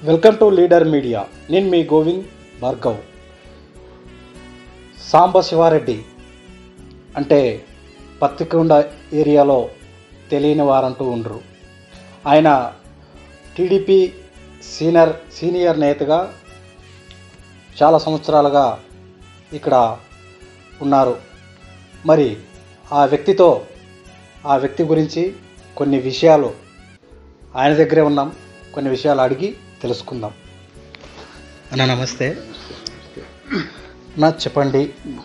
Welcome to leader media నేను మీ గోవింద్ భార్గవ్ సాంబ శివారెడ్డి అంటే పత్తికొండ ఏరియాలో తెలియని వారంటూ ఉండరు ఆయన టీడీపీ సీనియర్ సీనియర్ నేతగా చాలా సంవత్సరాలుగా ఇక్కడ ఉన్నారు మరి ఆ వ్యక్తితో ఆ వ్యక్తి గురించి కొన్ని విషయాలు ఆయన దగ్గరే ఉన్నాం కొన్ని విషయాలు అడిగి తెలుసుకుందాం అన్న నమస్తే నా చెప్పండి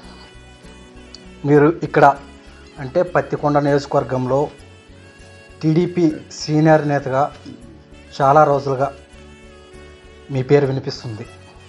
మీరు ఇక్కడ అంటే పత్తికొండ నియోజకవర్గంలో టీడీపీ సీనియర్ నేతగా చాలా రోజులుగా మీ పేరు వినిపిస్తుంది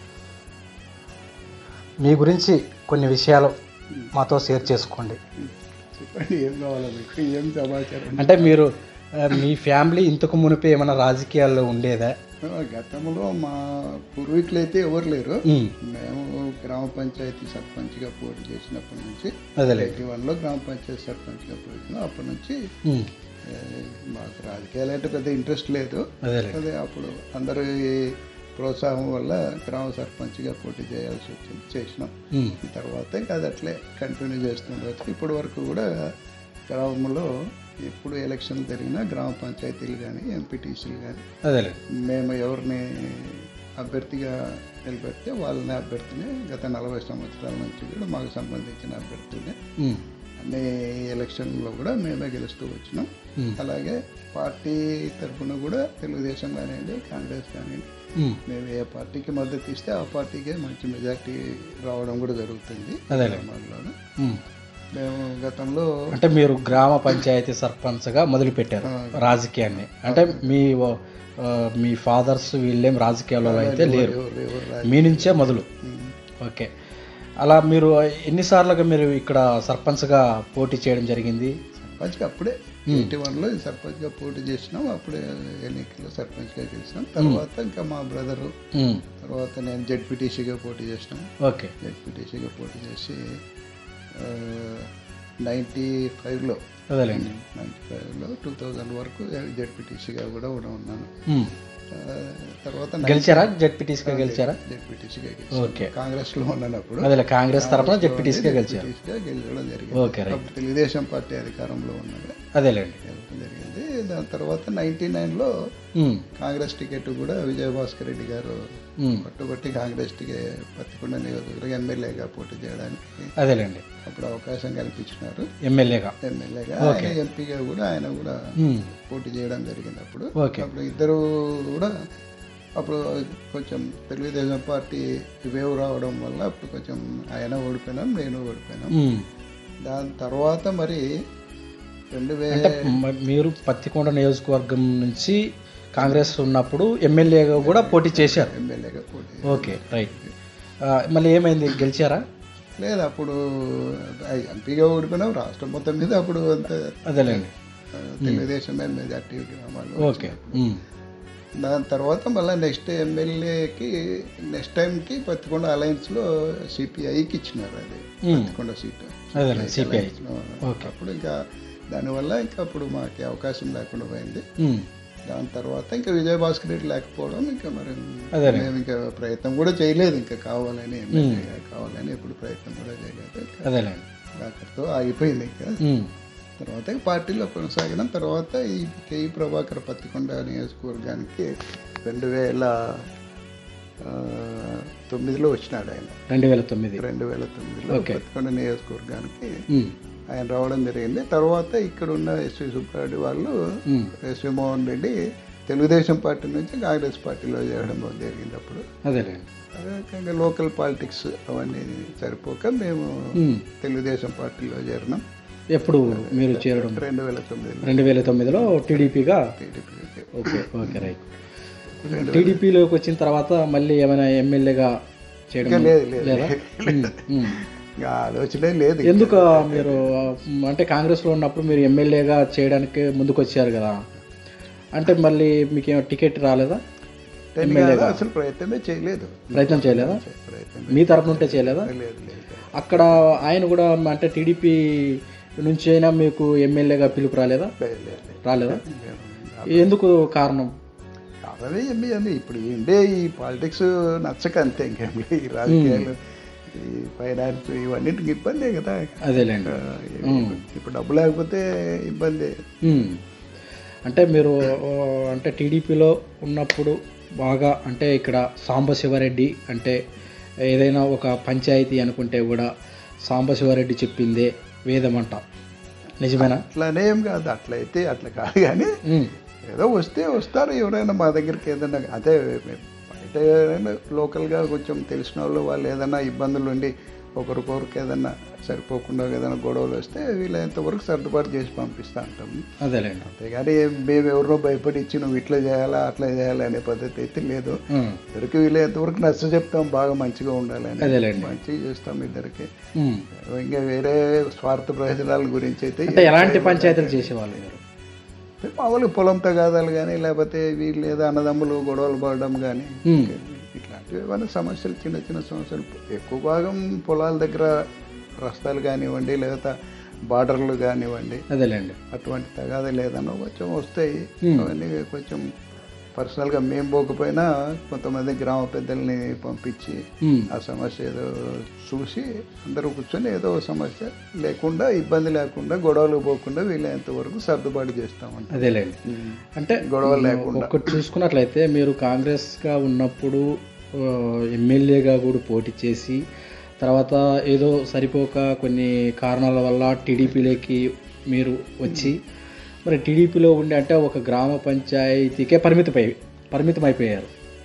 మీ గురించి కొన్ని విషయాలు మాతో షేర్ చేసుకోండి చెప్పండి ఏం కావాలా మీకు ఏం సమాచారం అంటే మీరు ఆ, మీ ఫ్యామిలీ ఇంతకు మునిపే ఏమైనా రాజకీయాల్లో ఉండేదా ఆ, గతంలో మా పూర్వీకులు అయితే ఎవరు లేరు ఉమ్, మేము గ్రామ పంచాయతీ సర్పంచ్గా పోటీ చేసినప్పటి నుంచి అదేలే ఎయిటీ వన్లో గ్రామ పంచాయతీ సర్పంచ్గా పోటీ చేసినాం అప్పటి నుంచి ఉమ్, ఏ, మాకు రాజకీయాలు అంటే పెద్ద ఇంట్రెస్ట్ లేదు అదేలే అదే అప్పుడు అందరి ప్రోత్సాహం వల్ల గ్రామ సర్పంచ్గా పోటీ చేయాల్సి వచ్చింది చేసినాం ఉమ్, తర్వాత ఇంకా అది అట్లే కంటిన్యూ చేస్తుండవచ్చు ఇప్పటి వరకు కూడా గ్రామంలో ఎప్పుడు ఎలక్షన్ జరిగినా గ్రామ పంచాయతీలు కానీ ఎంపీటీసీలు కానీ అదేలే మేము ఎవరిని అభ్యర్థిగా నిలబెడితే వాళ్ళని అభ్యర్థిని గత నలభై సంవత్సరాల నుంచి కూడా మాకు సంబంధించిన అభ్యర్థులే ఉమ్, అన్ని ఎలక్షన్లో కూడా మేమే గెలుస్తూ వచ్చినాం ఉమ్, అలాగే పార్టీ తరఫున కూడా తెలుగుదేశం కానివ్వండి కాంగ్రెస్ కానివ్వండి ఉమ్, మేము ఏ పార్టీకి మద్దతు ఇస్తే ఆ పార్టీకే మంచి మెజార్టీ రావడం కూడా జరుగుతుంది అదేలే. గ్రామాల్లోనూ. ఉమ్. మేము గతంలో అంటే మీరు గ్రామ పంచాయతీ సర్పంచ్గా మొదలుపెట్టారు రాజకీయాన్ని అంటే మీ ఆ, మీ ఫాదర్స్ వీళ్ళేం రాజకీయాల్లో అయితే లేరు ఎవరు ఎవరు రా- మీ నుంచే మొదలు ఉమ్. ఓకే అలా మీరు ఎన్నిసార్లుగా మీరు ఇక్కడ సర్పంచ్గా పోటీ చేయడం జరిగింది సర్పంచ్గా అప్పుడే ఎయిటీ వన్లో సర్పంచ్గా పోటీ చేసినాం అప్పుడే ఎన్నికల్లో సర్పంచ్గా గెలిచినాం తర్వాత ఇంకా మా బ్రదరు ఉమ్, తర్వాత నేను జెడ్పీటీసీగా పోటీ చేసినాం ఓకే జెడ్పీటీసీగా పోటీ చేసి నైంటీ ఫైవ్లో అదేలేండి నైంటీ ఫైవ్లో టూ థౌజండ్ వరకు జెడ్పీటీసీగా కూడా కూడా ఉన్నాను ఉమ్. ఆ, తర్వాత గెలిచారా జెడ్పీటీసీగా గెలిచారా జెడ్పీటీసీగా ఓకే కాంగ్రెస్లో ఉన్నప్పుడు అదేలే కాంగ్రెస్ తరఫున జెడ్పీటీసీగా గెలిచారు జెడ్పీటీసీగా గెలవడం జరిగింది ఓకే రైట్ అప్పుడు తెలుగుదేశం పార్టీ అధికారంలో ఉన్నది అదేలేండి గెలవడం జరిగింది దాని తర్వాత నైన్టీ నైన్లో ఉమ్, కాంగ్రెస్ టికెట్ కూడా విజయభాస్కర్ రెడ్డి గారు ఉమ్, పట్టుబట్టి కాంగ్రెస్ టికెట్ పత్తికొండ నియోజకవర్గం ఎమ్మెల్యేగా పోటీ చేయడానికి అదేలేండి అప్పుడు అవకాశం కల్పించినారు ఎమ్మెల్యేగా ఎమ్మెల్యేగా ఓకే. ఆయన ఎంపీగా కూడా ఆయన కూడా ఉమ్, పోటీ చేయడం జరిగింది అప్పుడు ఓకే అప్పుడు ఇద్దరు కూడా అప్పుడు కొంచెం తెలుగుదేశం పార్టీ వేవ్ రావడం వల్ల అప్పుడు కొంచెం ఆయన ఓడిపోయినాం నేను ఓడిపోయినాం ఉమ్. దాని తర్వాత మరి రెండు వే అంటే మ- మీరు పత్తికొండ నియోజకవర్గం నుంచి కాంగ్రెస్ ఉన్నప్పుడు ఎమ్మెల్యేగా కూడా పోటీ చేశారు ఎమ్మెల్యేగా పోటీ ఓకే రైట్ ఆ, మళ్ళీ ఏమైంది గెలిచారా లేదు అప్పుడు ఆ ఎంపీగా ఓడిపోయినాం రాష్ట్రం మొత్తం మీద అప్పుడు అంత అదేలేండి ఆ, తెలుగుదేశమే మెజార్టీ గ్రామాలు ఓకే ఉమ్, దాని తర్వాత మళ్ళీ నెక్స్ట్ ఎమ్మెల్యేకి నెక్స్ట్ టైంకి పత్తికొండ అలయన్స్లో సిపిఐకి ఇచ్చినారు అది ఉమ్, పత్తికొండ సీటు అదేలేండి సిపిఐ ఓకే. అప్పుడు ఇంకా దానివల్ల ఇంకా అప్పుడు మాకు అవకాశం లేకుండా పోయింది ఉమ్, దాని తర్వాత ఇంకా విజయభాస్కర్ రెడ్డి లేకపోవడం ఇంకా మరి అదేలే. మేము ఇంకా ప్రయత్నం కూడా చేయలేదు ఇంకా కావాలని ఎమ్మెల్యేగా కావాలని ఎప్పుడు ప్రయత్నం కూడా చేయలేదు అదేలేండి అక్కడితో ఆగిపోయింది ఇంకా ఉమ్, తర్వాత ఈ పార్టీలో కొనసాగిన తర్వాత ఈ కేఈ ప్రభాకర్ పత్తికొండ నియోజకవర్గానికి రెండు వేల ఆ, తొమ్మిదిలో వచ్చినాడు ఆయన రెండు వేల తొమ్మిది రెండు వేల తొమ్మిదిలో ఓకే. పత్తికొండ నియోజకవర్గానికి ఉమ్, ఆయన రావడం జరిగింది తర్వాత ఇక్కడ ఉన్న ఎస్వి సుబ్బారెడ్డి వాళ్ళు ఉమ్, ఎస్వి మోహన్ రెడ్డి తెలుగుదేశం పార్టీ నుంచి కాంగ్రెస్ పార్టీలో చేయడం జరిగింది అప్పుడు అదేలేండి అదే ఇంకా లోకల్ పాలిటిక్స్ అవన్నీ సరిపోక మేము ఉమ్, తెలుగుదేశం పార్టీలో చేరినాం ఎప్పుడు మీరు చేరడం రెండు వేల తొమ్మిదిలో రెండు వేల తొమ్మిదిలో టీడీపీగా టీడీపీకి ఓకే ఓకే రైట్ టీడీపీలోకి వచ్చిన తర్వాత మళ్ళీ ఏమైనా ఎమ్మెల్యేగా చేయడం లేదు లేదు లేదా ఉమ్, ఉమ్. ఇంకా ఆలోచనే లేదు ఎందుకు మీరు మ్, అంటే కాంగ్రెస్లో ఉన్నప్పుడు మీరు ఎమ్మెల్యేగా చేయడానికి ముందుకు వచ్చారు కదా అంటే మళ్ళీ మీకు ఏమో టికెట్ రాలేదా టైం కాదు, అసలు ప్రయత్నమే చేయలేదు ప్రయత్నం చేయలేదా ప్రయత్నం మీ తరపు నుంటే చేయలేదా లేదు లేదు అక్కడ ఆయన కూడా అంటే టీడీపీ నుంచి అయినా మీకు ఎమ్మెల్యేగా పిలుపు రాలేదా లేదు లేదు లేదు. రాలేదా మేము ఎందుకు కారణం ఆ మారవే ఏమి అని ఇప్పుడు ఉండే ఈ పాలిటిక్స్ నచ్చక అంతే ఇంకేం లేదు. ఈ రాజకీయాలు ఈ ఫైనాన్స్ ఇవన్నిటికి ఇబ్బందే కదా అదేలేండి ఆ, ఇప్పుడు డబ్బు లేకపోతే ఇబ్బంది ఉమ్. అంటే మీరు ఓ, అంటే టీడీపీలో ఉన్నప్పుడు బాగా అంటే ఇక్కడ సాంబశివరెడ్డి అంటే ఏదైనా ఒక పంచాయతీ అనుకుంటే కూడా సాంబశివరెడ్డి చెప్పిందే వేదమంట నిజమేనా అట్లానే ఏం కాదు అట్లయితే అట్లా కాదు కానీ ఉమ్. ఏదో వస్తే వస్తారు ఎవరైనా మా దగ్గరికి ఏదైనా అదే బయట ఎవరైనా లోకల్గా కొంచెం తెలిసిన వాళ్ళు వాళ్ళు ఏదైనా ఇబ్బందులు ఉండి ఒకరికొకరికి ఏదైనా సరిపోకుండా ఏదైనా గొడవలు వస్తే వీళ్ళంత వరకు సర్దుబాటు చేసి పంపిస్తూ ఉంటాం అదేలేండి అంతేగాని మేము ఎవరినో భయపడి ఇచ్చి నువ్వు ఇట్లా చేయాలా అట్లా చేయాలా అనే పద్ధతి అయితే లేదు ఉమ్. ఇద్దరికి వీళ్ళంత వరకు నచ్చ చెప్తాం బాగా మంచిగా ఉండాలని అదేలేండి మంచిగా చేస్తాం ఇద్దరికి ఉమ్. ఇంకా వేరే స్వార్థ ప్రయోజనాల గురించి అయితే అంటే ఎలాంటి పంచాయతీలు చేసేవాళ్ళు మీరు మామూలుగా పొలం తగాదాలు కానీ లేకపోతే వీళ్ళు ఏదో అన్నదమ్ములు గొడవలు పడడం కానీ ఉమ్. ఇట్లాంటివి ఏమైనా సమస్యలు చిన్న చిన్న సమస్యలు ఎక్కువ భాగం పొలాల దగ్గర రస్తాలు కానివ్వండి లేకపోతే బార్డర్లు కానివ్వండి అదేలేండి అటువంటి తగాదాలు ఏదన్నా కొంచెం వస్తాయి Hmm. అవన్నీ కొంచెం పర్సనల్గా మేము పోకపోయినా కొంతమంది గ్రామ పెద్దల్ని పంపించి ఉమ్. ఆ సమస్య ఏదో చూసి అందరూ కూర్చొని ఏదో ఒక సమస్య లేకుండా ఇబ్బంది లేకుండా గొడవలు పోకుండా వీలైనంత వరకు సర్దుబాటు చేస్తామంట అదేలేండి అంటే గొడవలు లేకుండా ఒకటి చూసుకున్నట్లయితే మీరు కాంగ్రెస్గా ఉన్నప్పుడు ఆ, ఎమ్మెల్యేగా కూడా పోటీ చేసి తర్వాత ఏదో సరిపోక కొన్ని కారణాల వల్ల టీడీపీలోకి మీరు వచ్చి మరి టీడీపీలో ఉండి అంటే ఒక గ్రామ పంచాయతీకే పరిమితమై పరిమితం అయిపోయారు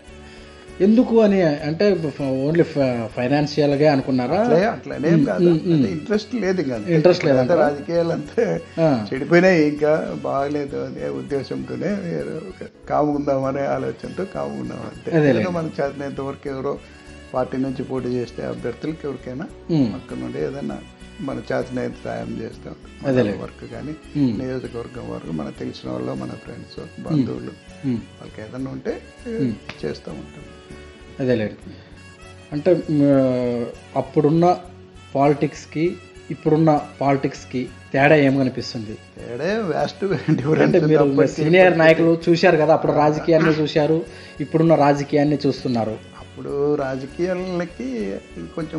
ఎందుకు అని అంటే ఓన్లీ ఫైనాన్షియల్గా అనుకున్నారా అట్లే అట్లనేం కాదు అంటే ఇంట్రెస్ట్ లేదు ఇంకా అంతే. ఇంట్రెస్ట్ లేదంట అంతా రాజకీయాలు అంతా ఆ, చెడిపోయినాయి ఇంకా బాగలేదు అనే ఉద్దేశంతోనే ఏదో ఒక కాముకుందామనే ఆలోచనతో కాముకుందాం అంతే అదేలే. ఏదో మనకు చేతనైనంత వరకు ఎవరో పార్టీ నుంచి పోటీ చేస్తే అభ్యర్థులకి ఎవరికైనా ఉమ్, అక్కడ నుండి ఏదైనా మన చేతనైతే సాయం చేస్తాం అదేలే. వర్క్ కానీ ఉమ్, నియోజకవర్గం వరకు మనకు తెలిసిన వాళ్ళు మన ఫ్రెండ్స్ బంధువులు ఉమ్. వాళ్ళకి ఏదైనా ఉంటే చేస్తూ ఉంటాం అదేలేండి అంటే మ, అప్పుడున్న పాలిటిక్స్కి ఇప్పుడున్న పాలిటిక్స్కి తేడా ఏమనిపిస్తుంది తేడే వ్యాస్ట్ అంటే డిఫరెన్స్ మీరు సీనియర్ నాయకులు చూశారు కదా అప్పుడు రాజకీయాన్ని చూశారు ఇప్పుడున్న రాజకీయాన్ని చూస్తున్నారు అప్పుడు రాజకీయాలకి కొంచెం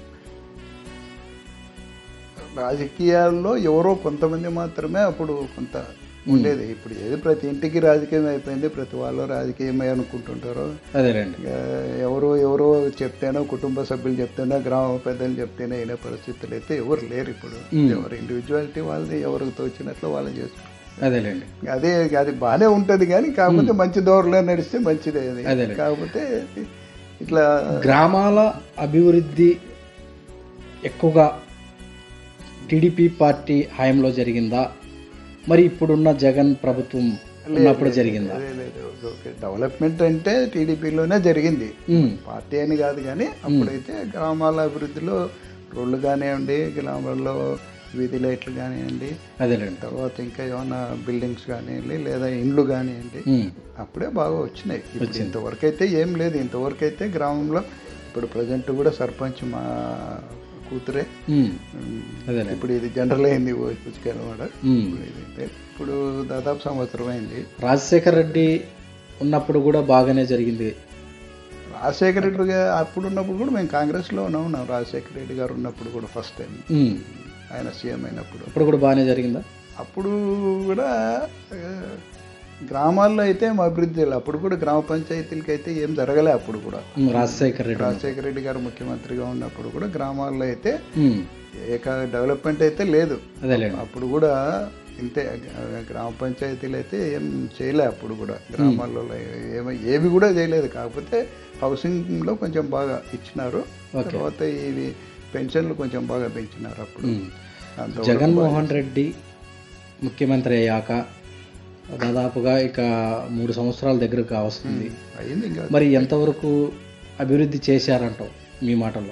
రాజకీయాల్లో ఎవరో కొంతమంది మాత్రమే అప్పుడు కొంత ఉండేది ఇప్పుడు ఏది ప్రతి ఇంటికి రాజకీయం అయిపోయింది ప్రతి వాళ్ళు రాజకీయమే అనుకుంటుంటారు అదేలేండి ఇంకా ఎవరో ఎవరో చెప్తేనో కుటుంబ సభ్యులు చెప్తేనో గ్రామ పెద్దలు చెప్తేనే అయిన పరిస్థితులు అయితే ఎవరు లేరు ఇప్పుడు మ్మ్. ఎవరు ఇండివిజువాలిటీ వాళ్ళది ఎవరికి తోచినట్లు వాళ్ళు చేసుకుంటారు అదేలేండి అదే అది బాగానే ఉంటుంది కానీ కాకపోతే మంచి దోరలో నడిస్తే మంచిదే అది అదేలే. కాకపోతే ఇట్లా గ్రామాల అభివృద్ధి ఎక్కువగా టీడీపీ పార్టీ హయాంలో జరిగిందా మరి ఇప్పుడున్న జగన్ ప్రభుత్వం ఉన్నప్పుడు జరిగిందా అదే లేదు ఓకే డెవలప్మెంట్ అంటే టీడీపీలోనే జరిగింది ఉమ్, పార్టీ అని కాదు కానీ అప్పుడైతే గ్రామాల అభివృద్ధిలో రోడ్లు కానివ్వండి గ్రామాల్లో వీధి లైట్లు కానివ్వండి అదేలేండి తర్వాత ఇంకా ఏమైనా బిల్డింగ్స్ కానివ్వండి లేదా ఇండ్లు కానివ్వండి ఉమ్, అప్పుడే బాగా వచ్చినాయి ఇప్పుడు ఇంతవరకు అయితే ఏం లేదు ఇంతవరకు అయితే గ్రామంలో ఇప్పుడు ప్రజెంట్ కూడా సర్పంచ్ మా కూతురే ఉమ్, ఉమ్, అదేలేండి ఇప్పుడు ఇది జనరల్ అయింది పుచ్చుకెళ్ళవాడ ఉమ్. ఇప్పుడు దాదాపు సంవత్సరం అయింది రాజశేఖర్ రెడ్డి ఉన్నప్పుడు కూడా బాగానే జరిగింది రాజశేఖర రెడ్డి గారు అప్పుడు ఉన్నప్పుడు కూడా మేము కాంగ్రెస్లో ఉన్నాం రాజశేఖర రెడ్డి గారు ఉన్నప్పుడు కూడా ఫస్ట్ టైం ఉమ్, ఆయన సీఎం అయినప్పుడు అప్పుడు కూడా బాగానే జరిగిందా అప్పుడు కూడా ఆ, గ్రామాల్లో అయితే మా అభివృద్ధి లేదు. అప్పుడు కూడా గ్రామ పంచాయతీలకి అయితే ఏం జరగలే అప్పుడు కూడా ఉమ్, రాజశేఖర్ రెడ్డి రాజశేఖర రెడ్డి గారు ముఖ్యమంత్రిగా ఉన్నప్పుడు కూడా గ్రామాల్లో అయితే ఉమ్, ఏక డెవలప్మెంట్ అయితే లేదు అదేలేండి అప్పుడు కూడా ఇంతే ఆ, గ్రామ పంచాయతీలు అయితే ఏం చేయలే అప్పుడు కూడా గ్రామాల్లో ఏమి ఏవి కూడా చేయలేదు కాకపోతే హౌసింగ్లో కొంచెం బాగా ఇచ్చినారు తర్వాత ఇవి పెన్షన్లు కొంచెం బాగా పెంచినారు అప్పుడు ఉమ్. అంత జగన్మోహన్ రెడ్డి ముఖ్యమంత్రి అయ్యాక దాదాపుగా ఇక మూడు సంవత్సరాల దగ్గరకు వస్తుంది అయింది ఇంకా మరి ఎంతవరకు అభివృద్ధి చేశారంటావు మీ మాటల్లో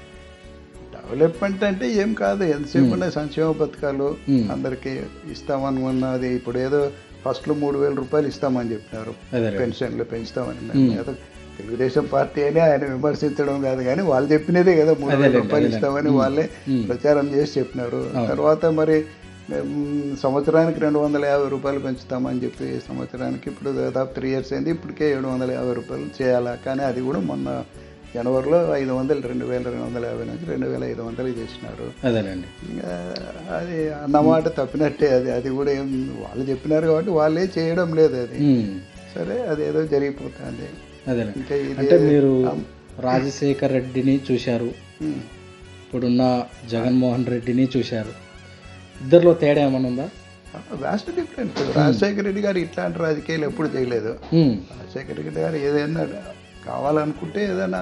డెవలప్మెంట్ అంటే ఏం కాదు ఎంతసేపు ఉన్నాయి సంక్షేమ పథకాలు Hmm. అందరికీ ఇస్తామనుకున్నది ఇప్పుడు ఏదో ఫస్ట్లో మూడు వేల రూపాయలు ఇస్తామని చెప్పినారు అదే పెన్షన్లు పెంచుతామని మేము ఏదో తెలుగుదేశం పార్టీ అని ఆయన విమర్శించడం కాదు కానీ వాళ్ళు చెప్పినదే కదా మూడు వేల రూపాయలు ఇస్తామని వాళ్ళే ప్రచారం చేసి చెప్పినారు తర్వాత మరి మేము సంవత్సరానికి రెండు వందల యాభై రూపాయలు పెంచుతామని చెప్పి సంవత్సరానికి ఇప్పుడు దాదాపు త్రీ ఇయర్స్ అయింది ఇప్పటికే ఏడు వందల యాభై రూపాయలు చేయాలా కానీ అది కూడా మొన్న జనవరిలో ఐదు వందలు రెండు వేల రెండు వందల యాభై నుంచి రెండు వేల ఐదు వందలు చేసినారు అదేనండి ఇంకా అది అన్నమాట తప్పినట్టే అది అది కూడా ఏం వాళ్ళు చెప్పినారు కాబట్టి వాళ్ళే చేయడం లేదు అది ఉమ్. సరే అది ఏదో జరిగిపోతుంది అదేనండి ఇంకా ఇది అంటే మీరు రాజశేఖర్ రెడ్డిని చూశారు ఉమ్. ఇప్పుడున్న జగన్మోహన్ రెడ్డిని చూశారు ఇద్దరిలో తేడా ఏమైనా ఉందా వ్యాస్ట్ డిఫరెన్స్ రాజశేఖర రెడ్డి గారు ఇట్లాంటి రాజకీయాలు ఎప్పుడు చేయలేదు ఉమ్. రాజశేఖర రెడ్డి గారు ఏదైనా కావాలనుకుంటే ఏదైనా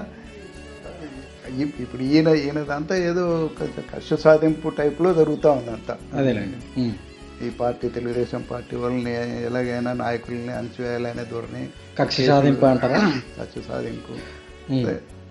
ఇప్- ఇప్పుడు ఈయన ఈయనదంతా ఏదో కొంచెం కష్ట సాధింపు టైప్లో జరుగుతూ ఉంది అంతా అదేనండి ఉమ్. ఈ పార్టీ తెలుగుదేశం పార్టీ వాళ్ళని ఎలాగైనా నాయకుల్ని అణచివేయాలనే ధోరణి కక్ష సాధింపు అంటారా కష్ట సాధింపు ఉమ్.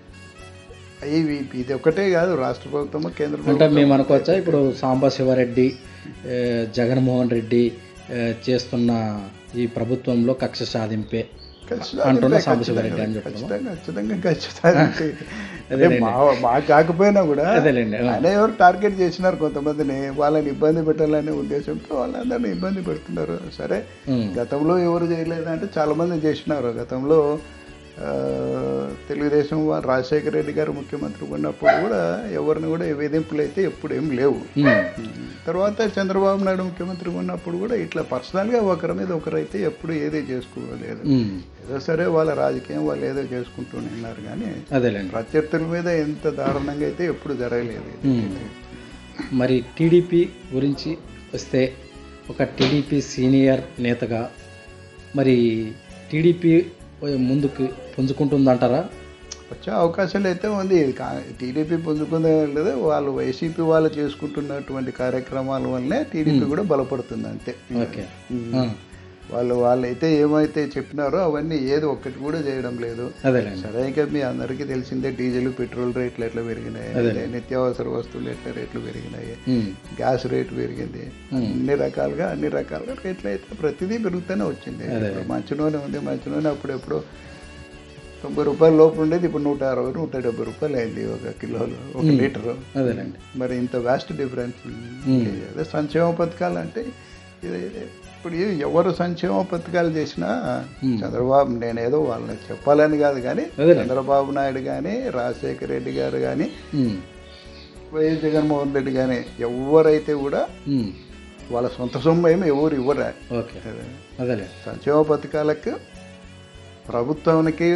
ఇవి ఇది ఒకటే కాదు రాష్ట్ర ప్రభుత్వము కేంద్ర అంటే ప్రభుత్వం మేము అనుకోవచ్చా ఇప్పుడు సాంబశివరెడ్డి ఏ, జగన్మోహన్ రెడ్డి ఏ, చేస్తున్న ఈ ప్రభుత్వంలో కక్ష సాధింపే ఖచ్చితంగా అంటున్న సాంబశివరెడ్డి అని చెప్పడం ఖచ్చితంగా ఖచ్చితంగా ఖచ్చితంగా అంటే మా మా కాకపోయినా కూడా అదేలేండి ఆయన ఎవరు టార్గెట్ చేసినారు కొంతమందిని వాళ్ళని ఇబ్బంది పెట్టాలనే ఉద్దేశంతో వాళ్ళందరినీ ఇబ్బంది పెడుతున్నారు సరే ఉమ్. గతంలో ఎవరు చేయలేదంటే చాలా మంది చేసినారు గతంలో ఆ, తెలుగుదేశం వాళ్ళు రాజశేఖర రెడ్డి గారు ముఖ్యమంత్రి ఉన్నప్పుడు కూడా ఎవరిని కూడా వేధింపులు అయితే ఎప్పుడు ఏం లేవు ఉమ్. తర్వాత చంద్రబాబు నాయుడు ముఖ్యమంత్రి ఉన్నప్పుడు కూడా ఇట్లా పర్సనల్గా ఒకరి మీద ఒకరైతే ఎప్పుడు ఏది చేసుకోలేదు ఉమ్. ఏదో సరే వాళ్ళ రాజకీయం వాళ్ళు ఏదో చేసుకుంటూనే ఉన్నారు కానీ అదేలేండి ప్రత్యర్థుల మీద ఎంత దారుణంగా అయితే ఎప్పుడు జరగలేదు ఇది. ఉమ్. మరి టీడీపీ గురించి వస్తే ఒక టీడీపీ సీనియర్ నేతగా మరి టీడీపీ ముందుకు పుంజుకుంటుందంటారా వచ్చే అవకాశాలు అయితే ఉంది టీడీపీ పుంజుకుందే లేదు వాళ్ళు వైసీపీ వాళ్ళు చేసుకుంటున్నటువంటి కార్యక్రమాల వల్లనే టీడీపీ కూడా బలపడుతుంది అంతే ఓకే ఉమ్. ఆ. వాళ్ళు వాళ్ళైతే ఏమైతే చెప్పినారో అవన్నీ ఏది ఒక్కటి కూడా చేయడం లేదు అదేలేండి సరే ఇక మీ అందరికీ తెలిసిందే డీజిల్ పెట్రోల్ రేట్లు ఎట్లా పెరిగినాయి నిత్యావసర వస్తువులు ఎట్లా రేట్లు పెరిగినాయి ఉమ్. గ్యాస్ రేట్ పెరిగింది అన్ని రకాలుగా అన్ని రకాలుగా రేట్లు అయితే ప్రతిదీ పెరుగుతూనే వచ్చింది ఇప్పుడు మంచి నూనె ఉంది మంచి నూనె అప్పుడెప్పుడు తొంభై రూపాయల లోపు ఉండేది ఇప్పుడు నూట అరవై నూట డెబ్బై రూపాయలు అయింది ఒక కిలోలు ఒక లీటరు అదేలేండి మరి ఇంత వ్యాస్ట్ డిఫరెన్స్ అదే సంక్షేమ పథకాలు అంటే ఇది ఇప్పుడు ఇది ఎవరు సంక్షేమ పథకాలు చేసినా చంద్రబాబు నేనేదో వాళ్ళని చెప్పాలని కాదు కానీ అదేలే. చంద్రబాబు నాయుడు కానీ రాజశేఖర రెడ్డి గారు కానీ ఉమ్. వైఎస్ జగన్మోహన్ రెడ్డి కానీ ఎవరైతే కూడా ఉమ్. వాళ్ళ సొంత సొమ్ము ఏమి ఎవరు ఇవ్వరు ఓకే అదేలే సంక్షేమ పథకాలకు ప్రభుత్వానికి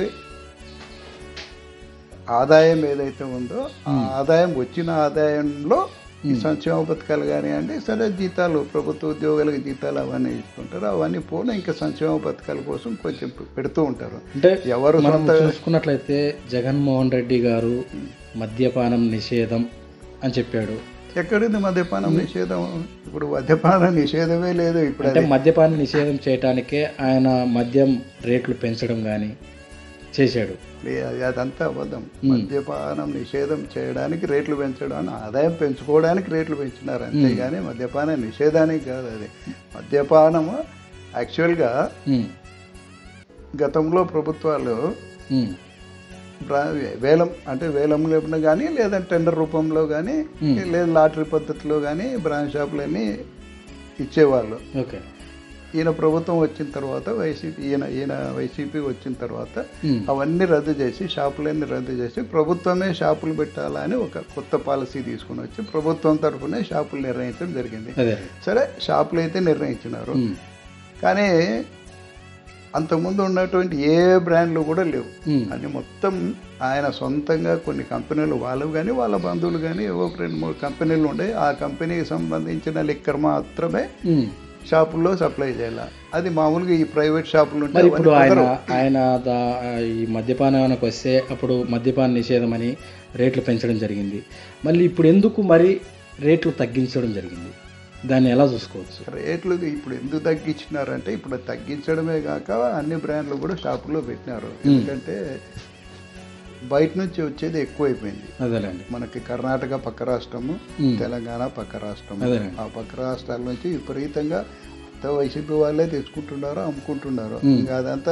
ఆదాయం ఏదైతే ఉందో ఆ ఆదాయం వచ్చిన ఆదాయంలో ఈ సంక్షేమ పథకాలు కానివ్వండి సరే జీతాలు ప్రభుత్వ ఉద్యోగులకు జీతాలు అవన్నీ ఇస్తుంటారు అవన్నీ పోను ఇంకా సంక్షేమ పథకాల కోసం కొంచెం పెడుతూ ఉంటారు అంటే ఎవరు మనం సొంత చూసుకున్నట్లయితే జగన్మోహన్ రెడ్డి గారు మద్యపానం నిషేధం అని చెప్పాడు ఎక్కడింది మద్యపానం నిషేధం ఇప్పుడు మద్యపాన నిషేధమే లేదు ఇప్పుడు అంటే మద్యపాన నిషేధం చేయటానికే ఆయన మద్యం రేట్లు పెంచడం కానీ చేశాడు లే- అది అదంతా అబద్ధం మద్యపానం నిషేధం చేయడానికి రేట్లు పెంచడం ఆదాయం పెంచుకోవడానికి రేట్లు పెంచినారు అంతేగాని మద్యపాన నిషేధానికి కాదు అది మద్యపానము యాక్చువల్గా ఉమ్. గతంలో ప్రభుత్వాలు ఉమ్. బ్రా- వేలం అంటే వేలం లేకుండా కానీ లేదా టెండర్ రూపంలో కానీ లేదా లాటరీ పద్ధతిలో కానీ బ్రాంచ్ షాపులన్నీ ఇచ్చేవాళ్ళు ఓకే ఈయన ప్రభుత్వం వచ్చిన తర్వాత వైసీపీ ఈయన ఈయన వైసీపీ వచ్చిన తర్వాత ఉమ్. అవన్నీ రద్దు చేసి షాపులన్నీ రద్దు చేసి ప్రభుత్వమే షాపులు పెట్టాలని ఒక కొత్త పాలసీ తీసుకుని వచ్చి ప్రభుత్వం తరఫునే షాపులు నిర్ణయించడం జరిగింది అదే సరే షాపులు అయితే నిర్ణయించినారు ఉమ్. కానీ అంతకుముందు ఉన్నటువంటి ఏ బ్రాండ్లు కూడా లేవు ఉమ్. అని మొత్తం ఆయన సొంతంగా కొన్ని కంపెనీలు వాళ్ళు కానీ వాళ్ళ బంధువులు కానీ ఏవో ఒక రెండు మూడు కంపెనీలు ఉండే ఆ కంపెనీకి సంబంధించిన లిక్కర్ మాత్రమే ఉమ్. షాపుల్లో సప్లై చేయాలి అది మామూలుగా ఈ ప్రైవేట్ షాపులు ఉంటే మరి ఇప్పుడు అవన్నీ ఆయన ఆయన దా- ఈ మద్యపానానికి వస్తే అప్పుడు మద్యపాన నిషేధం అని రేట్లు పెంచడం జరిగింది మళ్ళీ ఇప్పుడు ఎందుకు మరి రేట్లు తగ్గించడం జరిగింది దాన్ని ఎలా చూసుకోవచ్చు రేట్లు ఇప్పుడు ఎందుకు తగ్గించినారంటే ఇప్పుడు తగ్గించడమే కాక అన్ని బ్రాండ్లు కూడా షాపుల్లో పెట్టినారు ఎందుకంటే బయట నుంచి వచ్చేది ఎక్కువైపోయింది అదేలేండి మనకి కర్ణాటక పక్క రాష్ట్రము ఉమ్. తెలంగాణ పక్క రాష్ట్రము అదేనండి. ఆ పక్క రాష్ట్రాల నుంచి విపరీతంగా అంతా వైసీపీ వాళ్ళే తెచ్చుకుంటున్నారు అమ్ముకుంటున్నారు ఇంకా అదంతా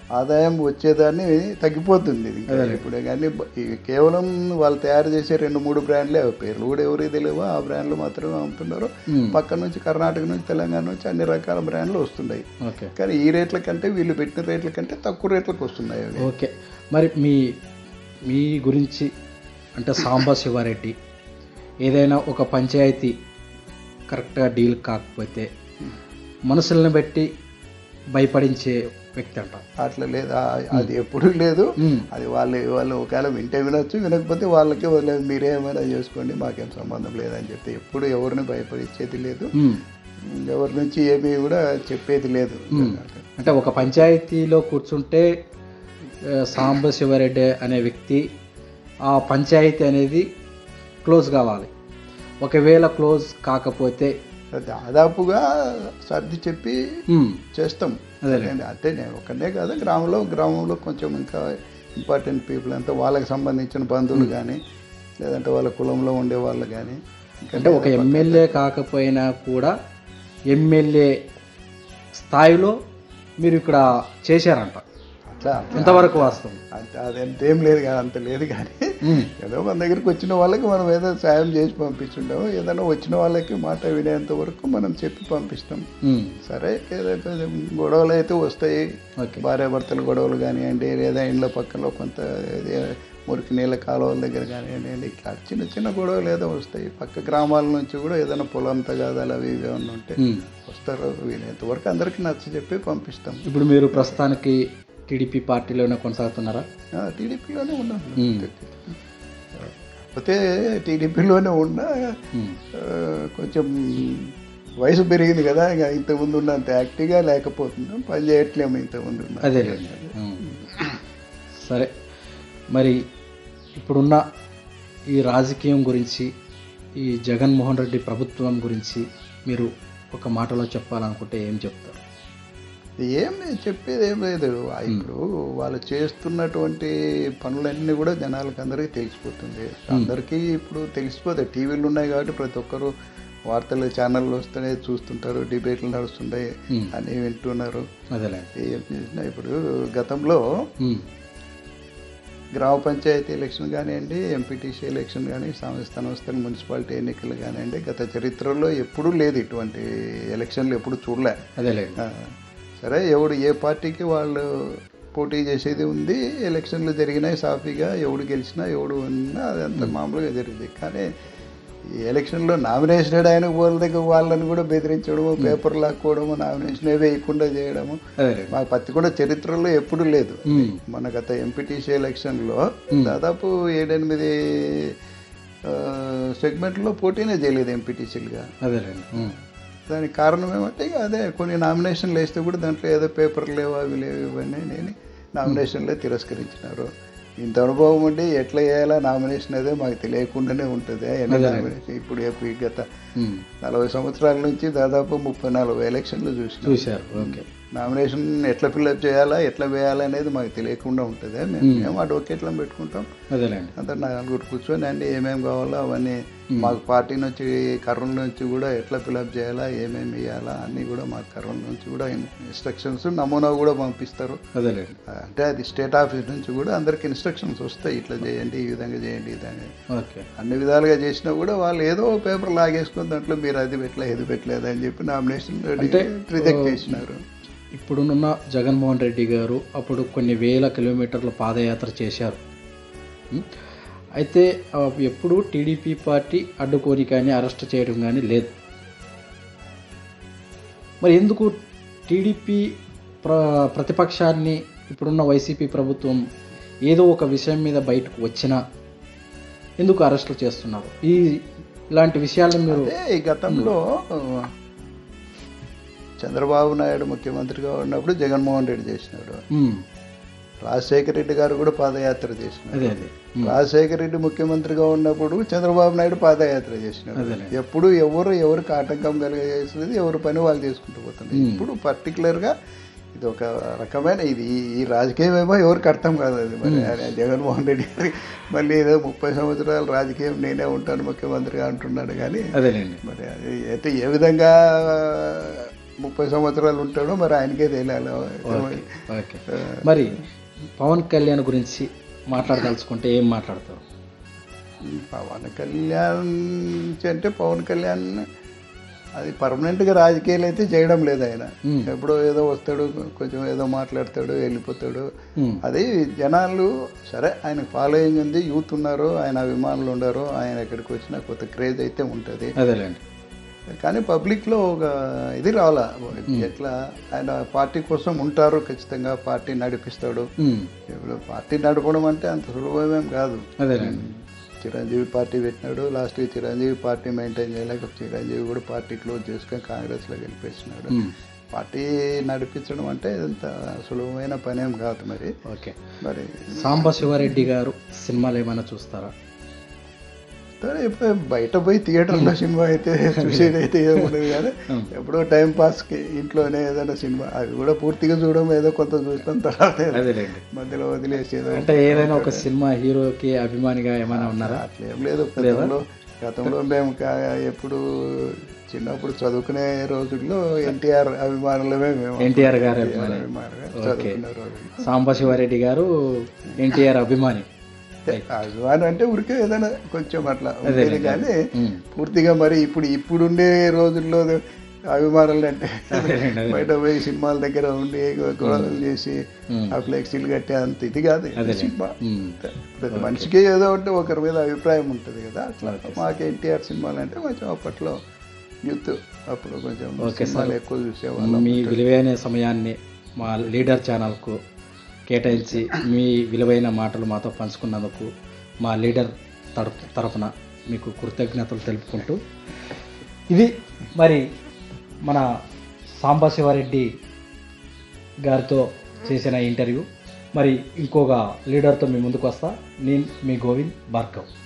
ఆదాయం వచ్చేదాన్ని తగ్గిపోతుంది ఇది ఇంకా. ఇప్పుడు కానీ బ- ఈ కేవలం వాళ్ళు తయారు చేసే రెండు మూడు బ్రాండ్లే అవి పేర్లు కూడా ఎవరికి తెలియవో ఆ బ్రాండ్లు మాత్రమే అమ్ముతున్నారు మ్మ్. పక్క నుంచి కర్ణాటక నుంచి తెలంగాణ నుంచి అన్ని రకాల బ్రాండ్లు వస్తున్నాయి ఓకే కానీ ఈ రేట్ల కంటే వీళ్ళు పెట్టిన రేట్ల కంటే తక్కువ రేట్లకు వస్తున్నాయి అవి ఓకే మరి మీ మీ గురించి అంటే సాంబ శివారెడ్డి ఏదైనా ఒక పంచాయతీ కరెక్ట్గా డీల్ కాకపోతే మనుషులను బట్టి భయపడించే వ్యక్తి అంట అట్లా లేదు ఆ- అది ఎప్పుడు లేదు మ్మ్. అది వాళ్ళు వాళ్ళు ఒకవేళ వింటే వినొచ్చు వినకపోతే వాళ్ళకే వదిలేదు మీరే ఏమైనా చేసుకోండి మాకేం సంబంధం లేదని చెప్తే ఎప్పుడు ఎవరిని భయపడిచ్చేది లేదు మ్మ్. ఎవరి నుంచి ఏమీ కూడా చెప్పేది లేదు అంటే ఒక పంచాయతీలో కూర్చుంటే ఆ, సాంబ శివారెడ్డి అనే వ్యక్తి ఆ పంచాయతీ అనేది క్లోజ్ కావాలి ఒకవేళ క్లోజ్ కాకపోతే దాదాపుగా సర్ది చెప్పి మ్మ్. చేస్తాం అదేలే. నేను- అంటే నేను ఒక్కనే కాదు గ్రామంలో గ్రామంలో కొంచెం ఇంకా ఇంపార్టెంట్ పీపుల్ అంతా వాళ్ళకి సంబంధించిన బంధువులు కానీ లేదంటే వాళ్ళ కులంలో ఉండే వాళ్ళు కానీ అంటే ఒక ఎమ్మెల్యే కాకపోయినా కూడా ఎమ్మెల్యే స్థాయిలో మీరు ఇక్కడ చేశారంట అట్లా ఎంతవరకు వాస్తవం అంత అదంతేం లేదు కానీ అంత లేదు కానీ మ్మ్. ఏదో మన దగ్గరికి వచ్చిన వాళ్ళకి మనం ఏదో సాయం చేసి పంపించుంటాము ఏదైనా వచ్చిన వాళ్ళకి మాట వినేంత వరకు మనం చెప్పి పంపిస్తాం మ్మ్. సరే ఏదో కొంచెం గొడవలు అయితే వస్తాయి ఓకే భార్యాభర్తల గొడవలు కానివ్వండి లేదా ఇండ్ల పక్కన కొంత ఇది మురికి నీళ్ళ కాలువల దగ్గర కానివ్వండి ఇట్లా చిన్న చిన్న గొడవలు ఏదో వస్తాయి పక్క గ్రామాల నుంచి కూడా ఏదైనా పొలం తగాదాలు అవి ఇవి ఏమన్నా ఉంటే మ్మ్. వస్తారు వీలైనంత వరకు అందరికీ నచ్చ చెప్పి పంపిస్తాం ఇప్పుడు మీరు ప్రస్తుతానికి టీడీపీ పార్టీలోనే కొనసాగుతున్నారా ఆ, టీడీపీలోనే ఉన్నాం మ్మ్. కాకపోతే టీడీపీలోనే ఉన్నా మ్మ్. ఆ, కొంచెం వయసు పెరిగింది కదా ఇక ఇంతకుముందు ఉన్నంత యాక్టివ్గా లేకపోతున్నాం పని చేయట్లేము ఇంతకుముందు ఉన్న అదే సరే మరి ఇప్పుడున్న ఈ రాజకీయం గురించి ఈ జగన్మోహన్ రెడ్డి ప్రభుత్వం గురించి మీరు ఒక మాటలో చెప్పాలనుకుంటే ఏం చెప్తారు ఏం లేదు, చెప్పేది ఏం లేదు ఆ, ఇప్పుడు వాళ్ళు చేస్తున్నటువంటి పనులన్నీ కూడా జనాలకు అందరికీ తెలిసిపోతుంది అందరికీ ఇప్పుడు తెలిసిపోతాయి టీవీలు ఉన్నాయి కాబట్టి ప్రతి ఒక్కరు వార్తలు ఛానళ్ళు వస్తున్నాయి చూస్తుంటారు డిబేట్లు నడుస్తుంటాయి మ్మ్. అని వింటున్నారు అదేలేండి ఏం చేసినా ఇప్పుడు గతంలో మ్మ్. గ్రామ పంచాయతీ ఎలక్షన్ కానివ్వండి ఎంపీటీసీ ఎలక్షన్ కానీ సంస్థ సంస్థల మున్సిపాలిటీ ఎన్నికలు కానివ్వండి గత చరిత్రలో ఎప్పుడూ లేదు ఇటువంటి ఎలక్షన్లు ఎప్పుడు చూడలే అదేలేండి ఆ, సరే ఎవడు ఏ పార్టీకి వాళ్ళు పోటీ చేసేది ఉంది ఎలక్షన్లు జరిగినాయి సాఫీగా ఎవడు గెలిచినా ఎవడు ఉన్నా అదంతా మామూలుగా జరిగింది కానీ ఈ ఎలక్షన్లో నామినేషన్ ఆయన వాళ్ళ దగ్గర వాళ్ళని కూడా బెదిరించడము పేపర్ లాక్కోవడము నామినేషన్ వేయకుండా చేయడము అదేలేండి మా పత్తి కూడా చరిత్రలో ఎప్పుడు లేదు మ్మ్. మన గత ఎంపీటీసీ ఎలక్షన్లో దాదాపు ఏడెనిమిది సెగ్మెంట్లో పోటీనే చేయలేదు ఎంపీటీసీలుగా అదేలేండి మ్మ్. దానికి కారణం ఏమంటే ఇక అదే కొన్ని నామినేషన్లు వేస్తే కూడా దాంట్లో ఏదో పేపర్ లేవు అవి లేవు ఇవన్నీ నేను నామినేషన్లే తిరస్కరించినారు ఇంత అనుభవం ఉండి ఎట్లా చేయాలా నామినేషన్ అదే మాకు తెలియకుండానే ఉంటుంది ఎన్ని నామినేషన్ ఇప్పుడు ఎప్పు- ఈ గత మ్మ్. నలభై సంవత్సరాల నుంచి దాదాపు ముప్పై నలభై ఎలక్షన్లు చూసినాం చూశారు ఓకే నామినేషన్ ఎట్లా ఫిల్అప్ చేయాలా ఎట్లా వేయాలా అనేది మాకు తెలియకుండా ఉంటుంది మేము మేము అడ్వకేట్లను పెట్టుకుంటాం అదేలేండి అంతా నలుగురు కూర్చొని అండి ఏమేమి కావాలో అవన్నీ మాకు పార్టీ నుంచి కర్నూలు నుంచి కూడా ఎట్లా ఫిల్అప్ చేయాలా ఏమేమి వేయాలా అన్నీ కూడా మాకు కర్నూలు నుంచి కూడా ఇన్స్ట్రక్షన్స్ నమూనా కూడా పంపిస్తారు అదేలేండి అంటే అది స్టేట్ ఆఫీస్ నుంచి కూడా అందరికి ఇన్స్ట్రక్షన్స్ వస్తాయి ఇట్లా చేయండి ఈ విధంగా చేయండి ఈ విధంగా ఓకే అన్ని విధాలుగా చేసినా కూడా వాళ్ళు ఏదో పేపర్ లాగేసుకుని దాంట్లో మీరు అది పెట్టలే ఇది పెట్టలేదు అని చెప్పి నామినేషన్ రిజెక్ట్ చేసినారు ఇప్పుడున్న జగన్మోహన్ రెడ్డి గారు అప్పుడు కొన్ని వేల కిలోమీటర్ల పాదయాత్ర చేశారు ఉం? అయితే ఆ, ఎప్పుడు టీడీపీ పార్టీ అడ్డుకోని కానీ అరెస్ట్ చేయడం కానీ లేదు మరి ఎందుకు టీడీపీ ప్ర ప్రతిపక్షాన్ని ఇప్పుడున్న వైసీపీ ప్రభుత్వం ఏదో ఒక విషయం మీద బయటకు వచ్చినా ఎందుకు అరెస్టులు చేస్తున్నారు ఈ ఇలాంటి విషయాలను మీరు అదే ఈ గతంలో చంద్రబాబు నాయుడు ముఖ్యమంత్రిగా ఉన్నప్పుడు జగన్మోహన్ రెడ్డి చేసినాడు ఉం, రాజశేఖర రెడ్డి గారు కూడా పాదయాత్ర చేసినాడు అదే అదే ఉం, రాజశేఖర రెడ్డి ముఖ్యమంత్రిగా ఉన్నప్పుడు చంద్రబాబు నాయుడు పాదయాత్ర చేసినాడు అదేలే. ఎప్పుడు ఎవరు ఎవరికి ఆటంకం కలిగజేసేది ఎవరి పని వాళ్ళు చేసుకుంటూ పోతుంది ఇప్పుడు పర్టికులర్గా ఇది ఒక రకమైన ఇది ఈ- ఈ రాజకీయం ఏమో ఎవరికి అర్థం కాదు అది మరి ఆయన జగన్మోహన్ రెడ్డి గారి మళ్ళీ ఏదో ముప్పై సంవత్సరాల రాజకీయం నేనే ఉంటాను ముఖ్యమంత్రిగా అంటున్నాడు కానీ అదేలేండి మరి అది అయితే ఏ విధంగా ముప్పై సంవత్సరాలు ఉంటాడో మరి ఆయనకే తెలియాలి ఓకే ఓకే మరి పవన్ కళ్యాణ్ గురించి మాట్లాడదలుచుకుంటే ఏం మాట్లాడతారు పవన్ కళ్యాణ్ అంటే పవన్ కళ్యాణ్ అది పర్మనెంట్గా రాజకీయాలు అయితే చేయడం లేదు ఆయన మ్మ్. ఎప్పుడో ఏదో వస్తాడు కొంచెం ఏదో మాట్లాడతాడు వెళ్ళిపోతాడు మ్మ్. అది జనాలు సరే ఆయన ఫాలోయింగ్ ఉంది యూత్ ఉన్నారు ఆయన అభిమానులు ఉన్నారు ఆయన ఎక్కడికి వచ్చినా కొత్త క్రేజ్ అయితే ఉంటుంది అదేలేండి కానీ పబ్లిక్లో ఒక ఇది రావాలా ఎట్లా ఆయన పార్టీ కోసం ఉంటారు ఖచ్చితంగా పార్టీ నడిపిస్తాడు మ్మ్. ఇప్పుడు పార్టీ నడపడం అంటే అంత సులభమేం కాదు అదేలేండి చిరంజీవి పార్టీ పెట్టినాడు లాస్ట్ చిరంజీవి పార్టీ మెయింటైన్ చేయలేక చిరంజీవి కూడా పార్టీ క్లోజ్ చేసుకొని కాంగ్రెస్లో గెలిపేసినాడు మ్మ్. పార్టీ నడిపించడం అంటే ఇంత సులభమైన పనేం కాదు మరి ఓకే మరి సాంబ శివారెడ్డి గారు సినిమాలు ఏమైనా చూస్తారా సరే ఇప్పుడు బయట పోయి థియేటర్లో సినిమా అయితే చూసేది అయితే ఏముండదు కానీ ఎప్పుడో టైం పాస్కి ఇంట్లోనే ఏదైనా సినిమా అది కూడా పూర్తిగా చూడడం ఏదో కొంత చూస్తాం తర్వాత అదేలేండి మధ్యలో వదిలేసేదో అంటే ఏదైనా ఒక సినిమా హీరోకి అభిమానిగా ఏమైనా ఉన్నారా అట్లా ఏం లేదు గతంలో గతంలో మేము కా- ఎప్పుడు చిన్నప్పుడు చదువుకునే రోజుల్లో ఎన్టీఆర్ అభిమానులమే మేము ఎన్టీఆర్ గారు అభిమాని అభిమానులుగా చదువుకునే రోజుల్లో సాంబ శివారెడ్డి గారు ఎన్టీఆర్ అభిమాని అభిమానం అంటే ఊరికే ఏదైనా కొంచెం అట్లా ఉండేది కానీ మ్మ్. పూర్తిగా మరి ఇప్పుడు ఇప్పుడుండే రోజుల్లో అభిమానులు అంటే అదేలేండి, అదే. బయట పోయి సినిమాల దగ్గర ఉండి గొడవలు చేసి ఆ ఫ్లెక్సీలు కట్టే అంత ఇది కాదు ఇది సినిమా మ్మ్. ప్రతి మనిషికి ఏదో అంటే ఒకరి మీద అభిప్రాయం ఉంటుంది కదా అట్లా మాకు ఎన్టీఆర్ సినిమాలు అంటే కొంచెం అప్పట్లో యూత్ అప్పుడు కొంచెం సినిమాలు ఎక్కువ చూసేవాళ్ళం మీ విలువైన సమయాన్ని మా లీడర్ ఛానల్కు కేటాయించి మీ విలువైన మాటలు మాతో పంచుకున్నందుకు మా లీడర్ తరపు తరపున మీకు కృతజ్ఞతలు తెలుపుకుంటూ ఇది మరి మన సాంబశివారెడ్డి గారితో చేసిన ఇంటర్వ్యూ మరి ఇంకొక లీడర్తో మీ ముందుకు వస్తా నేను మీ గోవింద్ భార్గవ్